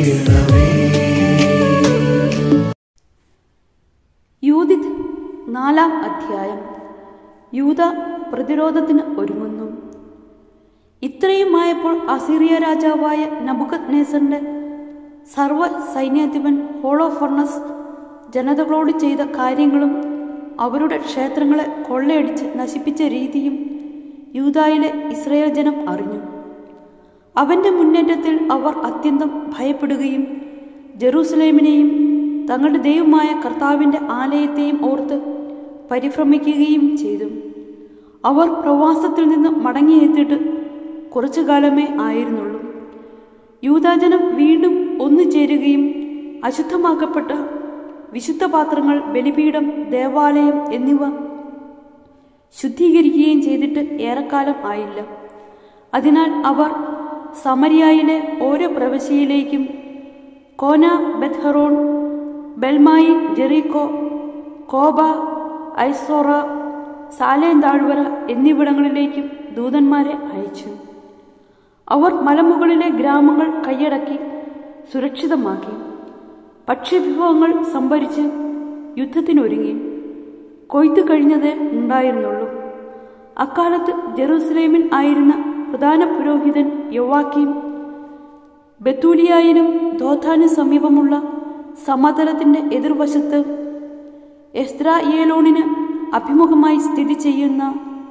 ചെയ്യണമേ യൂതിത് നാലാം അധ്യായം യൂത പ്രതിരോധത്തിന് ഒരുങ്ങുന്നു ഇത്രയുമായപ്പോൾ അസീറിയ രാജാവായ നബുക്കത് നേസറിന്റെ സർവ സൈന്യാധിപൻ ഹോളോഫർണസ് ജനതകളോട് ചെയ്ത കാര്യങ്ങളും അവരുടെ ക്ഷേത്രങ്ങളെ കൊള്ളയടിച്ച് നശിപ്പിച്ച രീതിയും യൂതായിലെ ഇസ്രയേൽ ജനം അറിഞ്ഞു അവന്റെ മുന്നേറ്റത്തിൽ അവർ അത്യന്തം ഭയപ്പെടുകയും ജെറൂസലേമിനെയും തങ്ങളുടെ ദൈവമായ കർത്താവിന്റെ ആലയത്തെയും ഓർത്ത് പരിഭ്രമിക്കുകയും ചെയ്തു അവർ പ്രവാസത്തിൽ നിന്ന് മടങ്ങിയെത്തിയിട്ട് കുറച്ചു കാലമേ ആയിരുന്നുള്ളൂ യൂതാജനം വീണ്ടും ഒന്നു ചേരുകയും അശുദ്ധമാക്കപ്പെട്ട വിശുദ്ധ പാത്രങ്ങൾ ബലിപീഠം ദേവാലയം എന്നിവ ശുദ്ധീകരിക്കുകയും ചെയ്തിട്ട് ഏറെക്കാലം ആയില്ല അതിനാൽ അവർ സമരിയായിലെ ഓരോ പ്രവശ്യയിലേക്കും കോന ബെത്ഹറോൺ ബെൽമായി ജെറീക്കോ കോബ ഐസോറ സാലേം താഴ്വര എന്നിവിടങ്ങളിലേക്കും ദൂതന്മാരെ അയച്ചു അവർ മലമുകളിലെ ഗ്രാമങ്ങൾ കൈയടക്കി സുരക്ഷിതമാക്കി ഭക്ഷ്യവിഭവങ്ങൾ സംഭരിച്ച് യുദ്ധത്തിനൊരുങ്ങി കൊയ്ത്തു കഴിഞ്ഞതേ ഉണ്ടായിരുന്നുള്ളൂ അക്കാലത്ത് ജെറൂസലേമിൽ ആയിരുന്ന പ്രധാന പുരോഹിതൻ യൊവാക്കിയും ബത്തൂലിയായിനും ദോഥാന് സമീപമുള്ള സമതലത്തിന്റെ എതിർവശത്ത് എസ്രായേലോണിന് അഭിമുഖമായി സ്ഥിതി ചെയ്യുന്ന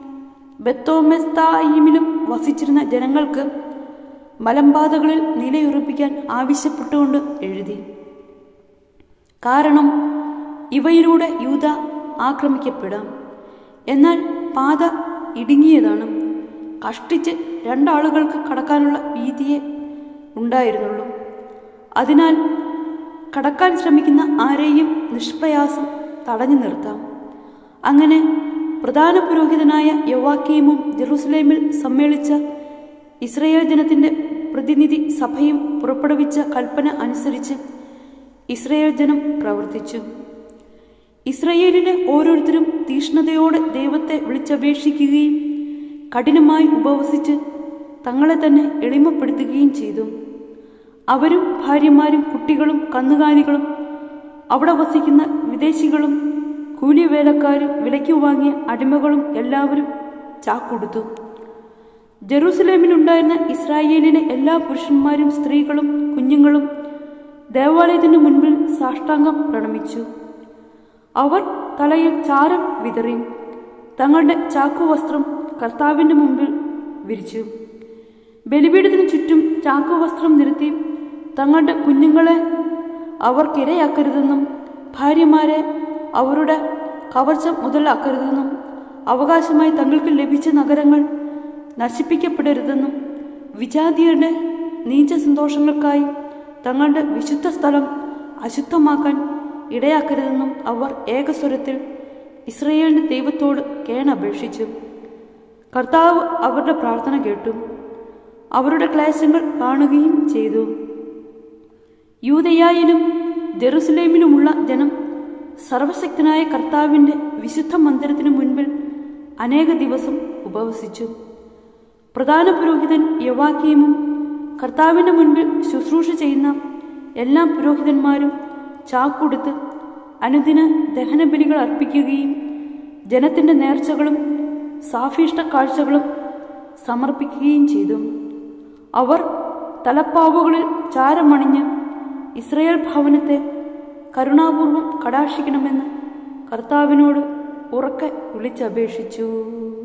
ബത്തോമെസ്തായിമിലും വസിച്ചിരുന്ന ജനങ്ങൾക്ക് മലമ്പാതകളിൽ നിലയുറപ്പിക്കാൻ ആവശ്യപ്പെട്ടുകൊണ്ട് എഴുതി കാരണം ഇവയിലൂടെ യൂത ആക്രമിക്കപ്പെടാം എന്നാൽ പാത ഇടുങ്ങിയതാണ് കഷ്ടിച്ച് രണ്ടാളുകൾക്ക് കടക്കാനുള്ള വീതിയെ ഉണ്ടായിരുന്നുള്ളൂ അതിനാൽ കടക്കാൻ ശ്രമിക്കുന്ന ആരെയും നിഷ്പ്രയാസം തടഞ്ഞു നിർത്താം അങ്ങനെ പ്രധാന പുരോഹിതനായ യവാക്കീമും ജെറൂസലേമിൽ സമ്മേളിച്ച ഇസ്രയേൽ ജനത്തിന്റെ പ്രതിനിധി സഭയും പുറപ്പെടുവിച്ച കൽപ്പന അനുസരിച്ച് ഇസ്രയേൽ ജനം പ്രവർത്തിച്ചു ഇസ്രയേലിലെ ഓരോരുത്തരും തീഷ്ണതയോടെ ദൈവത്തെ വിളിച്ചപേക്ഷിക്കുകയും കഠിനമായി ഉപവസിച്ച് തങ്ങളെ തന്നെ എളിമപ്പെടുത്തുകയും ചെയ്തു അവരും ഭാര്യമാരും കുട്ടികളും കന്നുകാലികളും അവിടെ വസിക്കുന്ന വിദേശികളും കൂലിവേലക്കാരും വിലയ്ക്ക് വാങ്ങിയ അടിമകളും എല്ലാവരും ചാക്കൊടുത്തു ജെറൂസലേമിലുണ്ടായിരുന്ന ഇസ്രായേലിലെ എല്ലാ പുരുഷന്മാരും സ്ത്രീകളും കുഞ്ഞുങ്ങളും ദേവാലയത്തിന് മുൻപിൽ സാഷ്ടാംഗം പ്രണമിച്ചു അവർ തലയിൽ ചാരം വിതറി തങ്ങളുടെ ചാക്കുവസ്ത്രം കർത്താവിന്റെ മുമ്പിൽ വിരിച്ചു ബലിപീഠത്തിന് ചുറ്റും ചാക്കുവസ്ത്രം നിരത്തി തങ്ങളുടെ കുഞ്ഞുങ്ങളെ അവർക്കിരയാക്കരുതെന്നും ഭാര്യമാരെ അവരുടെ കവർച്ച മുതലാക്കരുതെന്നും അവകാശമായി തങ്ങൾക്ക് ലഭിച്ച നഗരങ്ങൾ നശിപ്പിക്കപ്പെടരുതെന്നും വിജാതിയുടെ നീച്ച സന്തോഷങ്ങൾക്കായി തങ്ങളുടെ വിശുദ്ധ സ്ഥലം അശുദ്ധമാക്കാൻ ഇടയാക്കരുതെന്നും അവർ ഏകസ്വരത്തിൽ ഇസ്രയേലിന്റെ ദൈവത്തോട് കേണപേക്ഷിച്ചു കർത്താവ് അവരുടെ പ്രാർത്ഥന കേട്ടു അവരുടെ ക്ലേശങ്ങൾ കാണുകയും ചെയ്തു യൂതയായാലും ജെറുസലേമിലുമുള്ള ജനം സർവശക്തനായ കർത്താവിന്റെ വിശുദ്ധ മന്ദിരത്തിനു മുൻപിൽ അനേക ദിവസം ഉപവസിച്ചു പ്രധാന പുരോഹിതൻ യവാക്കിയമും കർത്താവിന്റെ മുൻപിൽ ശുശ്രൂഷ ചെയ്യുന്ന എല്ലാ പുരോഹിതന്മാരും ചാക്കൊടുത്ത് അനുദിന ദഹനബലികൾ അർപ്പിക്കുകയും ജനത്തിന്റെ നേർച്ചകളും സാഫീഷ്ട കാഴ്ചകളും സമർപ്പിക്കുകയും ചെയ്തു അവർ തലപ്പാവുകളിൽ ചാരമണിഞ്ഞ് ഇസ്രയേൽ ഭവനത്തെ കരുണാപൂർവം കടാക്ഷിക്കണമെന്ന് കർത്താവിനോട് ഉറക്കെ വിളിച്ചപേക്ഷിച്ചു